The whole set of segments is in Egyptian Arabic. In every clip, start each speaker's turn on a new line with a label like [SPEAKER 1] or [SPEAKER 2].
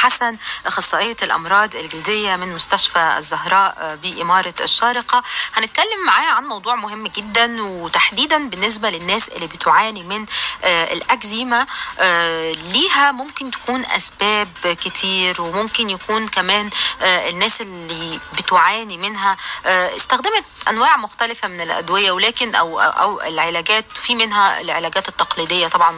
[SPEAKER 1] حسن اخصائيه الامراض الجلديه من مستشفى الزهراء باماره الشارقه هنتكلم معاه عن موضوع مهم جدا وتحديدا بالنسبه للناس اللي بتعاني من الاكزيما ليها ممكن تكون اسباب كتير وممكن يكون كمان الناس اللي بتعاني منها استخدمت انواع مختلفه من الادويه ولكن او او العلاجات في منها العلاجات التقليديه طبعا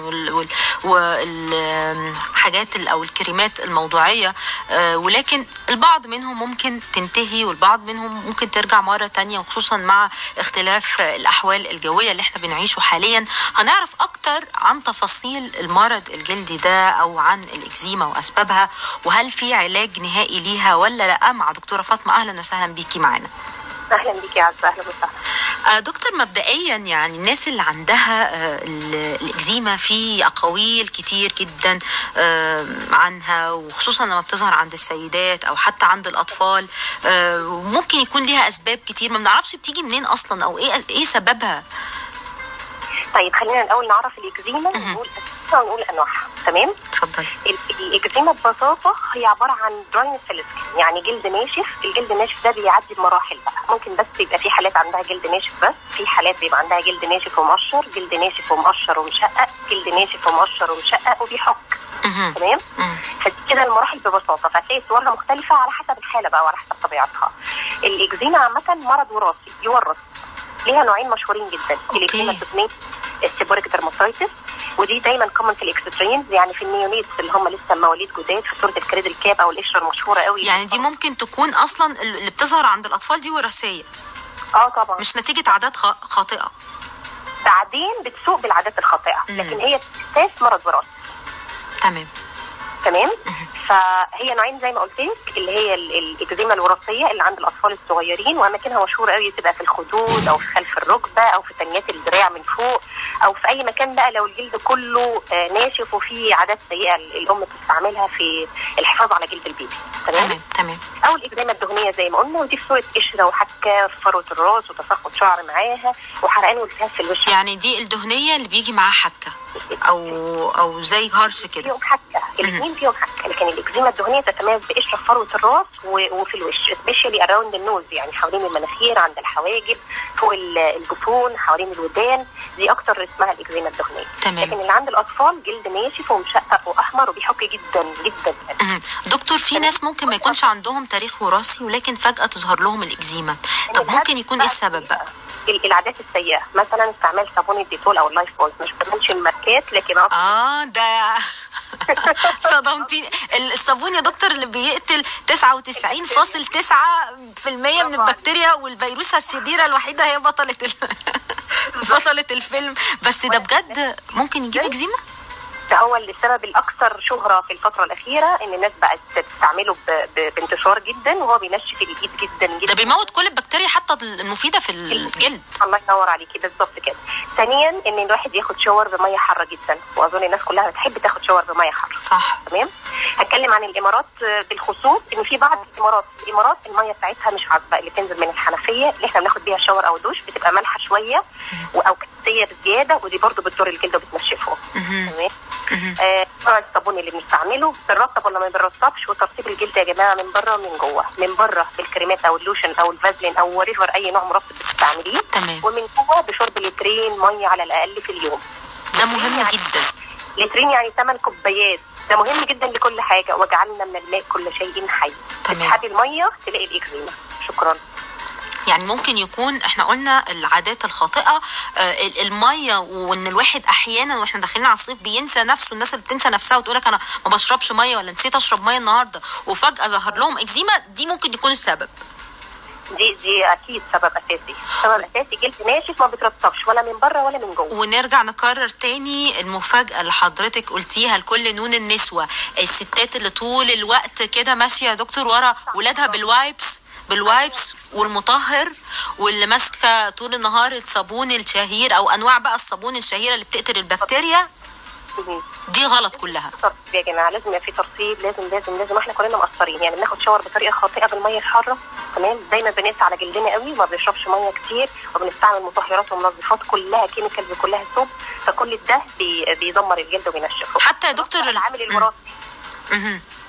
[SPEAKER 1] والحاجات او الكريمات الموضوعيه ولكن البعض منهم ممكن تنتهي والبعض منهم ممكن ترجع مره تانية وخصوصا مع اختلاف الاحوال الجويه اللي احنا بنعيشه حاليا هنعرف اكتر عن تفاصيل المرض الجلدي ده او عن الاكزيما واسبابها وهل في علاج نهائي ليها ولا لا مع دكتوره فاطمه اهلا وسهلا بيكي معانا
[SPEAKER 2] اهلا بيكي يا عزه اهلا وسهلا
[SPEAKER 1] دكتور مبدئيا يعني الناس اللي عندها الاكزيما في اقاويل كتير جدا عنها وخصوصا لما بتظهر عند السيدات او حتى عند الاطفال ممكن يكون ليها اسباب كتير ما بنعرفش بتيجي منين اصلا او ايه ايه سببها
[SPEAKER 2] طيب خلينا الاول نعرف الاكزيما ونقول اساسها ونقول انواعها تمام
[SPEAKER 1] اتفضل
[SPEAKER 2] الاكزيما ببساطه هي عباره عن دراين سيلسك يعني جلد ناشف الجلد الناشف ده بيعدي بمراحل بقى ممكن بس يبقى في حالات عندها جلد ناشف بس في حالات بيبقى عندها جلد ناشف ومقشر جلد ناشف ومقشر ومشقق جلد ناشف ومقشر ومشقق وبيحك تمام فكده المراحل ببساطه فهتلاقي صورها مختلفه على حسب الحاله بقى وعلى حسب طبيعتها الاكزيما عامه مرض وراثي يورث ليها نوعين مشهورين جدا الاكزيما التوتنين السيبوريك درماتايتس ودي دايما كومن في الاكستريمز يعني في النيونيتس اللي هم لسه مواليد جداد في صوره الكريدل كاب او القشره المشهوره قوي
[SPEAKER 1] يعني دي ممكن تكون اصلا اللي بتظهر عند الاطفال دي وراثيه
[SPEAKER 2] اه طبعا
[SPEAKER 1] مش نتيجه عادات خاطئه
[SPEAKER 2] بعدين بتسوق بالعادات الخاطئه لكن هي اساس مرض وراثي
[SPEAKER 1] تمام
[SPEAKER 2] تمام فهي نوعين زي ما قلت لك اللي هي الاكزيما الوراثيه اللي عند الاطفال الصغيرين واماكنها مشهوره قوي تبقى في الخدود او في خلف الركبه او في ثنيات الدراع من فوق او في اي مكان بقى لو الجلد كله ناشف وفيه عادات سيئه الام بتستعملها في الحفاظ على جلد البيبي
[SPEAKER 1] تمام تمام, تمام.
[SPEAKER 2] او الاكزيما الدهنيه زي ما قلنا ودي في صوره قشره وحكه في فروه الراس وتساقط شعر معاها وحرقان والتهاب في الوش
[SPEAKER 1] يعني دي الدهنيه اللي بيجي معاها حكه او او زي هرش كده
[SPEAKER 2] فيهم حكه الاثنين فيهم حكه لكن الاكزيما الدهنيه تتميز بقشره في فروه الراس وفي الوش سبيشالي اراوند النوز يعني حوالين المناخير عند الحواجب فوق الجفون حوالين الودان دي اكتر اسمها الاكزيما الدهنيه
[SPEAKER 1] تمام.
[SPEAKER 2] لكن اللي عند الاطفال جلد ناشف ومشقق واحمر وبيحك جدا جدا
[SPEAKER 1] دكتور في ناس ممكن ما يكونش عندهم تاريخ وراثي ولكن فجاه تظهر لهم الاكزيما طب ممكن يكون ايه السبب بقى
[SPEAKER 2] العادات السيئه مثلا استعمال صابون الديتول او اللايف بويز مش بمنش الماركات لكن
[SPEAKER 1] اه ده صدمتي الصابون يا دكتور اللي بيقتل 99.9% من البكتيريا والفيروسة الشريرة الوحيدة هي بطلة ال... بطلة الفيلم بس ده بجد ممكن يجيب اكزيما؟
[SPEAKER 2] ده هو السبب الاكثر شهره في الفتره الاخيره ان الناس بقت تستعمله ب... ب... بانتشار جدا وهو بينشف الايد جدا جدا
[SPEAKER 1] ده بيموت كل البكتيريا حتى المفيده في الجلد
[SPEAKER 2] الله ينور عليكي بالظبط كده ثانيا ان الواحد ياخد شاور بميه حاره جدا واظن الناس كلها بتحب تاخد شاور بميه حاره
[SPEAKER 1] صح
[SPEAKER 2] تمام هتكلم عن الامارات بالخصوص ان في بعض الامارات الامارات الميه بتاعتها مش عذبه اللي بتنزل من الحنفيه اللي احنا بناخد بيها شاور او دوش بتبقى مالحه شويه او كتيه بزياده ودي برضو بتضر الجلد وبتنشفه تمام آه الصابون اللي بنستعمله بنرطب ولا ما بنرطبش وترطيب الجلد يا جماعه من بره ومن جوه من بره بالكريمات او اللوشن او الفازلين او وريفر اي نوع مرطب بتستعمليه
[SPEAKER 1] تمام
[SPEAKER 2] ومن جوه بشرب لترين ميه على الاقل في اليوم
[SPEAKER 1] ده مهم يعني جدا
[SPEAKER 2] لترين يعني 8 كوبايات ده مهم جدا لكل حاجه وجعلنا من الماء كل شيء حي تسحبي الميه تلاقي الاكزيما شكرا
[SPEAKER 1] يعني ممكن يكون احنا قلنا العادات الخاطئه الميه وان الواحد احيانا واحنا داخلين على الصيف بينسى نفسه الناس اللي بتنسى نفسها وتقول لك انا ما بشربش ميه ولا نسيت اشرب ميه النهارده وفجاه ظهر لهم اكزيما دي ممكن يكون السبب
[SPEAKER 2] دي دي اكيد سبب اساسي سبب اساسي جلد ناشف ما بترطبش ولا من بره ولا من جوه
[SPEAKER 1] ونرجع نكرر تاني المفاجاه اللي حضرتك قلتيها لكل نون النسوه الستات اللي طول الوقت كده ماشيه يا دكتور ورا ولادها بالوايبس بالوايبس والمطهر واللي ماسكه طول النهار الصابون الشهير او انواع بقى الصابون الشهيره اللي بتقتل البكتيريا دي غلط كلها
[SPEAKER 2] ترطيب يا جماعه لازم يبقى في ترطيب لازم لازم لازم احنا كلنا مقصرين يعني بناخد شاور بطريقه خاطئه بالميه الحاره تمام دايما بنقسى على جلدنا قوي وما بنشربش ميه كتير وبنستعمل مطهرات ومنظفات كلها كيميكالز وكلها سوب فكل ده بي بيدمر الجلد وبينشفه
[SPEAKER 1] حتى يا دكتور
[SPEAKER 2] العامل الوراثي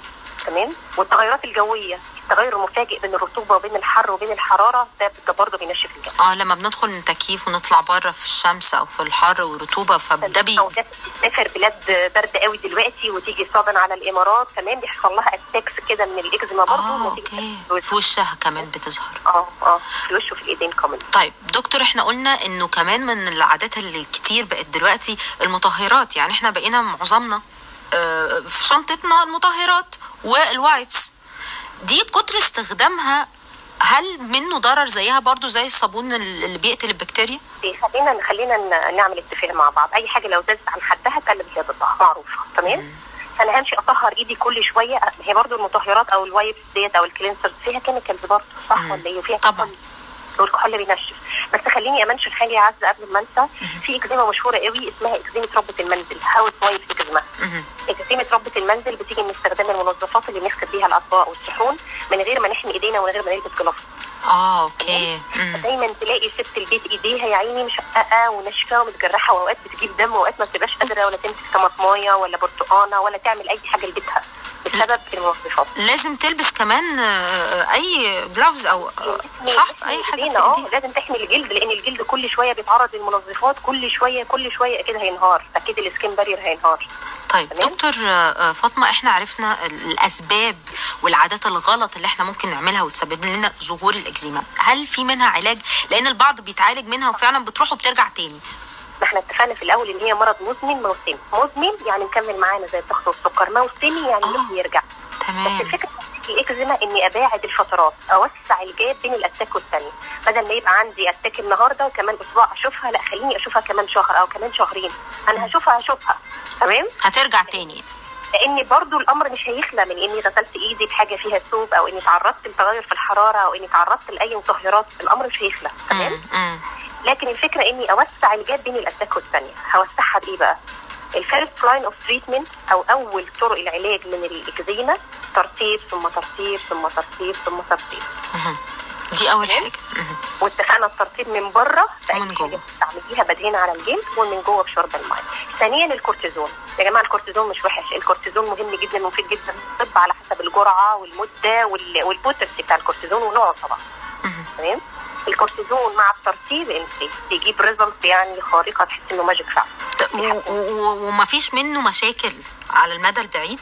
[SPEAKER 2] تمام والتغيرات الجويه التغير المفاجئ بين الرطوبه وبين الحر وبين الحراره ده ده برضه بينشف الجو
[SPEAKER 1] اه لما بندخل من تكييف ونطلع بره في الشمس او في الحر والرطوبه فده بي
[SPEAKER 2] او ناس بتسافر بلاد برد قوي دلوقتي وتيجي صابن على الامارات كمان بيحصل لها اتاكس كده من الاكزيما برضه
[SPEAKER 1] اه
[SPEAKER 2] نتيجة
[SPEAKER 1] اوكي في وشها كمان بتظهر
[SPEAKER 2] اه اه في الوش وفي الايدين كمان
[SPEAKER 1] طيب دكتور احنا قلنا انه كمان من العادات اللي كتير بقت دلوقتي المطهرات يعني احنا بقينا معظمنا آه، في شنطتنا المطهرات والوايبس دي كتر استخدامها هل منه ضرر زيها برضو زي الصابون اللي بيقتل البكتيريا؟
[SPEAKER 2] خلينا خلينا ن- نعمل اتفاق مع بعض اي حاجه لو زادت عن حدها تقلب هي ضدها معروفه تمام انا همشي اطهر ايدي كل شويه هي برضو المطهرات او الوايبس ديت او الكلينسرز فيها كيميكالز برضه صح
[SPEAKER 1] مم.
[SPEAKER 2] ولا ايه وفيها
[SPEAKER 1] طبعا.
[SPEAKER 2] كحول. والكحول بينشف بس خليني امنشن حاجه يا عزه قبل ما انسى في اكزيما مشهوره قوي اسمها اكزيما ربة المنزل هاوس وايف اكزيما
[SPEAKER 1] مهم.
[SPEAKER 2] اكزيما ربة المنزل بتيجي من استخدام المنظفات اللي بنغسل بيها الاطباق والصحون من غير ما نحمي ايدينا ومن غير ما نلبس جلافز
[SPEAKER 1] اه اوكي مم.
[SPEAKER 2] دايما تلاقي ست البيت ايديها يا عيني مشققه وناشفه ومتجرحه واوقات بتجيب دم واوقات ما بتبقاش قادره ولا تمسك طماطمايه ولا برتقانه ولا تعمل اي حاجه لبيتها بسبب المنظفات
[SPEAKER 1] لازم تلبس كمان آه، اي جلافز او آه، صح في اي حاجه في
[SPEAKER 2] ايدينا اه
[SPEAKER 1] إيدينا.
[SPEAKER 2] لازم تحمي الجلد لان الجلد كل شويه بيتعرض للمنظفات كل شويه كل شويه اكيد هينهار اكيد السكين بارير هينهار
[SPEAKER 1] طيب
[SPEAKER 2] تمام؟
[SPEAKER 1] دكتور آه، آه، فاطمه احنا عرفنا ال- الاسباب والعادات الغلط اللي احنا ممكن نعملها وتسبب لنا ظهور الاكزيما هل في منها علاج لان البعض بيتعالج منها وفعلا بتروح وبترجع تاني
[SPEAKER 2] ما احنا اتفقنا في الاول ان هي مرض مزمن موسمي مزمن يعني مكمل معانا زي الضغط والسكر موسمي يعني
[SPEAKER 1] آه.
[SPEAKER 2] ممكن يرجع بس
[SPEAKER 1] تمام
[SPEAKER 2] الفكره في الاكزيما اني اباعد الفترات اوسع الجاب بين الاتاك والثانيه بدل ما يبقى عندي اتاك النهارده وكمان اسبوع اشوفها لا خليني اشوفها كمان شهر او كمان شهرين انا هشوفها هشوفها تمام
[SPEAKER 1] هترجع تاني
[SPEAKER 2] لان برضو الامر مش هيخلى من اني غسلت ايدي بحاجه فيها ثوب او اني تعرضت لتغير في الحراره او اني تعرضت لاي مطهرات الامر مش هيخلى تمام
[SPEAKER 1] مم، مم.
[SPEAKER 2] لكن الفكره اني اوسع الجاب بين الاتاك والثانيه هوسعها بايه بقى الفيرست لاين اوف تريتمنت او اول طرق العلاج من الاكزيما ترطيب ثم ترطيب ثم ترطيب ثم ترطيب
[SPEAKER 1] مهم. دي اول
[SPEAKER 2] تمام؟
[SPEAKER 1] حاجه مهم.
[SPEAKER 2] واتفقنا الترطيب من بره
[SPEAKER 1] ومن
[SPEAKER 2] بأي
[SPEAKER 1] جوه.
[SPEAKER 2] حاجة بتستعمليها بدهنها على الجلد ومن جوه بشرب الماء. ثانيا الكورتيزون يا جماعه الكورتيزون مش وحش الكورتيزون مهم جدا ومفيد جدا في الطب على حسب الجرعه والمده وال- والبوتنسي بتاع الكورتيزون ونوعه طبعا
[SPEAKER 1] مهم.
[SPEAKER 2] تمام الكورتيزون مع الترطيب انت بيجيب ريزلت يعني خارقه تحس انه ماجيك فعلا
[SPEAKER 1] و- و- ومفيش منه مشاكل على المدى البعيد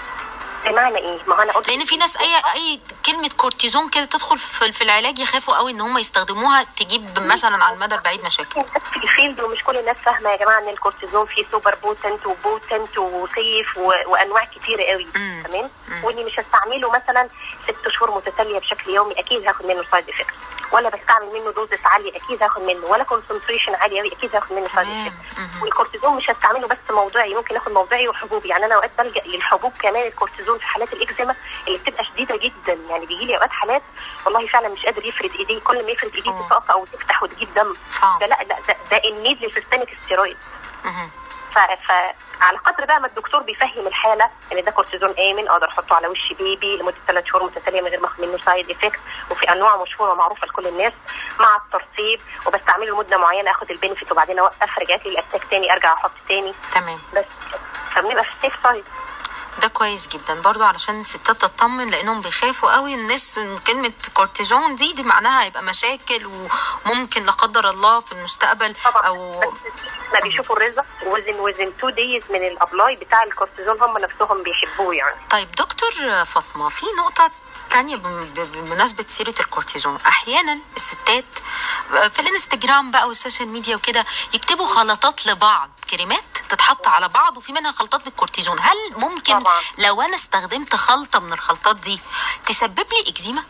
[SPEAKER 2] بمعنى ايه؟ ما هو انا قلت
[SPEAKER 1] لان في ناس اي اي كلمه كورتيزون كده تدخل في في العلاج يخافوا قوي ان هم يستخدموها تجيب مثلا على المدى البعيد مشاكل
[SPEAKER 2] الناس في الفيلد ومش كل الناس فاهمه يا جماعه ان الكورتيزون فيه سوبر بوتنت وبوتنت وسيف و... وانواع كتيره قوي
[SPEAKER 1] مم.
[SPEAKER 2] تمام
[SPEAKER 1] مم.
[SPEAKER 2] واني مش هستعمله مثلا ست شهور متتاليه بشكل يومي اكيد هاخد منه سايد افكت ولا بستعمل منه دوزس عاليه اكيد هاخد منه ولا كونسنتريشن عالي قوي اكيد هاخد منه سايد
[SPEAKER 1] تمام.
[SPEAKER 2] افكت
[SPEAKER 1] مهم.
[SPEAKER 2] والكورتيزون مش هستعمله بس موضعي ممكن اخد موضعي وحبوبي يعني انا اوقات بلجا للحبوب كمان الكورتيزون في حالات الاكزيما اللي بتبقى شديده جدا يعني بيجي لي اوقات حالات والله فعلا مش قادر يفرد ايديه كل ما يفرد ايديه
[SPEAKER 1] آه.
[SPEAKER 2] تتقطع او تفتح وتجيب دم
[SPEAKER 1] صعب.
[SPEAKER 2] ده لا لا ده, ده النيد للسيستميك ستيرويد
[SPEAKER 1] مهم.
[SPEAKER 2] ف- فعلى قدر بقى ما الدكتور بيفهم الحاله ان ده كورتيزون امن اقدر احطه على وش بيبي لمده ثلاث شهور متتاليه من غير ما اخد منه سايد افكت وفي انواع مشهوره ومعروفه لكل الناس مع الترطيب وبستعمله لمده معينه اخد البنفيت وبعدين اوقف رجعت لي الاتاك تاني ارجع احط تاني
[SPEAKER 1] تمام
[SPEAKER 2] بس فبنبقى في السيف سايد
[SPEAKER 1] ده كويس جدا برضو علشان الستات تطمن لانهم بيخافوا قوي الناس من كلمه كورتيزون دي دي معناها هيبقى مشاكل وممكن لا قدر الله في المستقبل
[SPEAKER 2] طبعا
[SPEAKER 1] او
[SPEAKER 2] بس ما بيشوفوا الريزلت وزن وزن تو دايز من الابلاي بتاع الكورتيزون هم نفسهم بيحبوه يعني
[SPEAKER 1] طيب دكتور فاطمه في نقطه تانية بم- ب- بمناسبة سيرة الكورتيزون أحيانا الستات في الانستجرام بقى والسوشيال ميديا وكده يكتبوا خلطات لبعض كريمات تتحط على بعض وفي منها خلطات بالكورتيزون هل ممكن
[SPEAKER 2] طبعا.
[SPEAKER 1] لو أنا استخدمت خلطة من الخلطات دي تسبب لي إكزيما؟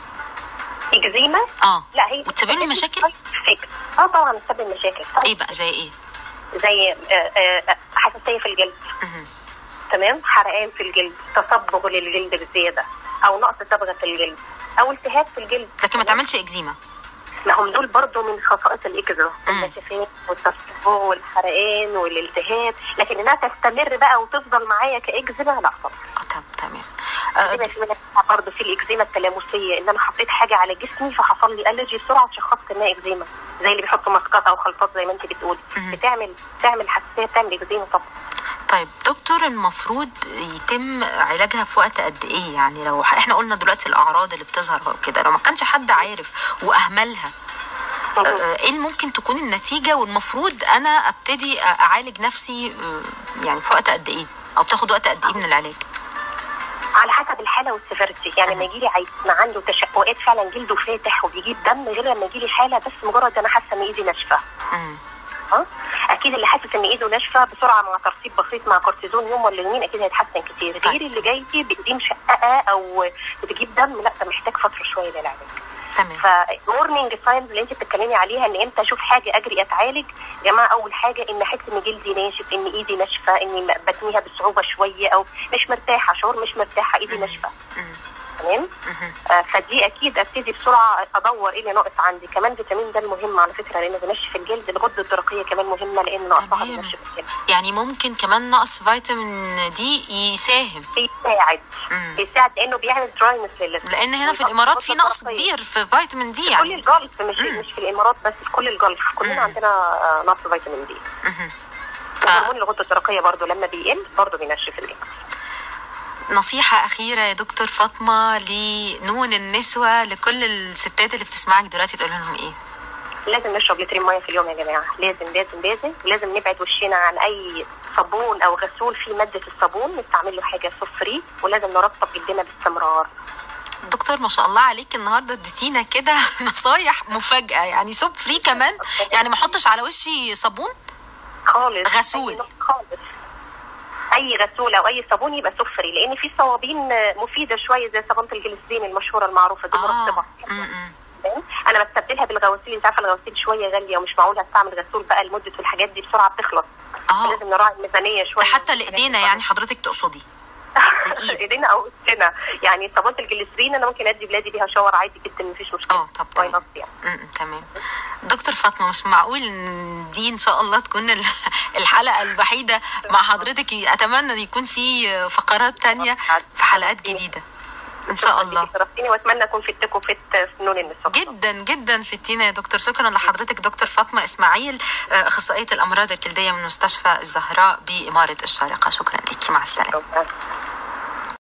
[SPEAKER 2] اكزيما
[SPEAKER 1] اه
[SPEAKER 2] لا هي
[SPEAKER 1] وتسبب لي مشاكل؟
[SPEAKER 2] فكر اه طبعا بتسبب مشاكل طبعا.
[SPEAKER 1] ايه بقى زي ايه؟
[SPEAKER 2] زي آه، آه، حساسيه في الجلد
[SPEAKER 1] مهم.
[SPEAKER 2] تمام حرقان في الجلد تصبغ للجلد بزياده او نقص صبغه في الجلد او التهاب في الجلد
[SPEAKER 1] لكن ما
[SPEAKER 2] تمام؟
[SPEAKER 1] تعملش إكزيما
[SPEAKER 2] ما هم دول برضو من خصائص الاكزيما
[SPEAKER 1] مم.
[SPEAKER 2] النشفان والتصبغ والحرقان والالتهاب لكن انها تستمر بقى وتفضل معايا كاكزيما لا طبعا
[SPEAKER 1] اه طب تمام آه،
[SPEAKER 2] الاكزيما في منها برضه في الاكزيما التلامسيه ان انا حطيت حاجه على جسمي فحصل لي الرجي بسرعه وشخصت انها اكزيما زي اللي بيحطوا ماسكات او خلطات زي ما انت بتقولي
[SPEAKER 1] مم.
[SPEAKER 2] بتعمل بتعمل حساسيه بتعمل اكزيما طبعا
[SPEAKER 1] طيب دكتور المفروض يتم علاجها في وقت قد ايه يعني لو احنا قلنا دلوقتي الاعراض اللي بتظهر كده لو ما كانش حد عارف واهملها آه، ايه اللي ممكن تكون النتيجه والمفروض انا ابتدي اعالج نفسي آه، يعني في وقت قد ايه او بتاخد وقت قد ايه من العلاج
[SPEAKER 2] على حسب الحاله والسيفيرتي يعني لما يجي لي عيان عنده تشققات فعلا جلده فاتح وبيجيب دم غير لما يجي لي حاله بس مجرد انا حاسه ان ايدي ناشفه
[SPEAKER 1] مم.
[SPEAKER 2] اه اكيد اللي حاسس ان ايده ناشفه بسرعه مع ترطيب بسيط مع كورتيزون يوم ولا يومين اكيد هيتحسن كتير غير اللي جاي بايديه مشققه او بتجيب دم لا ده محتاج فتره شويه للعلاج
[SPEAKER 1] تمام
[SPEAKER 2] فورنينج ساينز اللي انت بتتكلمي عليها ان امتى اشوف حاجه اجري اتعالج يا جماعه اول حاجه ان احس ان جلدي ناشف ان ايدي ناشفه اني بتنيها بصعوبه شويه او مش مرتاحه شعور مش مرتاحه ايدي ناشفه
[SPEAKER 1] مم.
[SPEAKER 2] تمام آه فدي اكيد ابتدي بسرعه ادور ايه اللي ناقص عندي كمان فيتامين ده المهم على فكره لانه بينشف الجلد الغده الدرقيه كمان مهمه لان نقصها
[SPEAKER 1] تمام.
[SPEAKER 2] بينشف الجلد
[SPEAKER 1] يعني ممكن كمان نقص فيتامين دي يساهم
[SPEAKER 2] بيساعد
[SPEAKER 1] مم.
[SPEAKER 2] بيساعد لانه بيعمل دراينس للسكين
[SPEAKER 1] لان هنا في الامارات في نقص كبير في فيتامين دي
[SPEAKER 2] كل
[SPEAKER 1] يعني
[SPEAKER 2] الجلف مش
[SPEAKER 1] مم.
[SPEAKER 2] مش في الامارات بس في كل الجلف كلنا
[SPEAKER 1] مم.
[SPEAKER 2] عندنا آه، نقص فيتامين دي
[SPEAKER 1] مهم. ف-
[SPEAKER 2] وهرمون الغده الدرقيه برضو لما بيقل برضو بينشف الجلد
[SPEAKER 1] نصيحة أخيرة يا دكتور فاطمة لنون النسوة لكل الستات اللي بتسمعك دلوقتي تقول لهم إيه؟
[SPEAKER 2] لازم نشرب لترين ميه في اليوم يا جماعه لازم لازم لازم ولازم نبعد وشنا عن اي صابون او غسول فيه ماده الصابون نستعمل له حاجه صوب فري ولازم نرطب جلدنا باستمرار
[SPEAKER 1] دكتور ما شاء الله عليك النهارده اديتينا كده نصايح مفاجأة يعني سوب فري كمان يعني ما احطش على وشي صابون
[SPEAKER 2] خالص
[SPEAKER 1] غسول.
[SPEAKER 2] أي نوع خالص اي غسول او اي صابون يبقى صوب فري لان في صوابين مفيده شويه زي صابونه الجليسرين المشهوره المعروفه دي مرطبه
[SPEAKER 1] م- م.
[SPEAKER 2] فاهم؟ انا بستبدلها بالغواسيل انت عارفه الغواسيل شويه غاليه ومش معقول هستعمل غسول بقى لمده والحاجات دي بسرعه بتخلص
[SPEAKER 1] اه
[SPEAKER 2] لازم نراعي الميزانيه
[SPEAKER 1] ده
[SPEAKER 2] شويه
[SPEAKER 1] حتى لإيدينا يعني حضرتك تقصدي
[SPEAKER 2] ايدينا او وشنا يعني صابونه الجليسرين انا ممكن ادي بلادي بيها شاور عادي جدا مفيش مشكله
[SPEAKER 1] اه طب
[SPEAKER 2] Why
[SPEAKER 1] تمام
[SPEAKER 2] not يعني
[SPEAKER 1] م- م، تمام دكتور فاطمة مش معقول ان دي ان شاء الله تكون ال- الحلقة الوحيدة مع حضرتك اتمنى ان يكون في فقرات تانية في حلقات جديدة ان شاء الله
[SPEAKER 2] شرفتيني واتمنى اكون فدتكم فت فنون النساء
[SPEAKER 1] جدا جدا فتينا يا دكتور شكرا لحضرتك دكتور فاطمه اسماعيل آه، اخصائيه الامراض الجلديه من مستشفى الزهراء باماره الشارقه شكرا لك مع السلامه
[SPEAKER 2] شكرا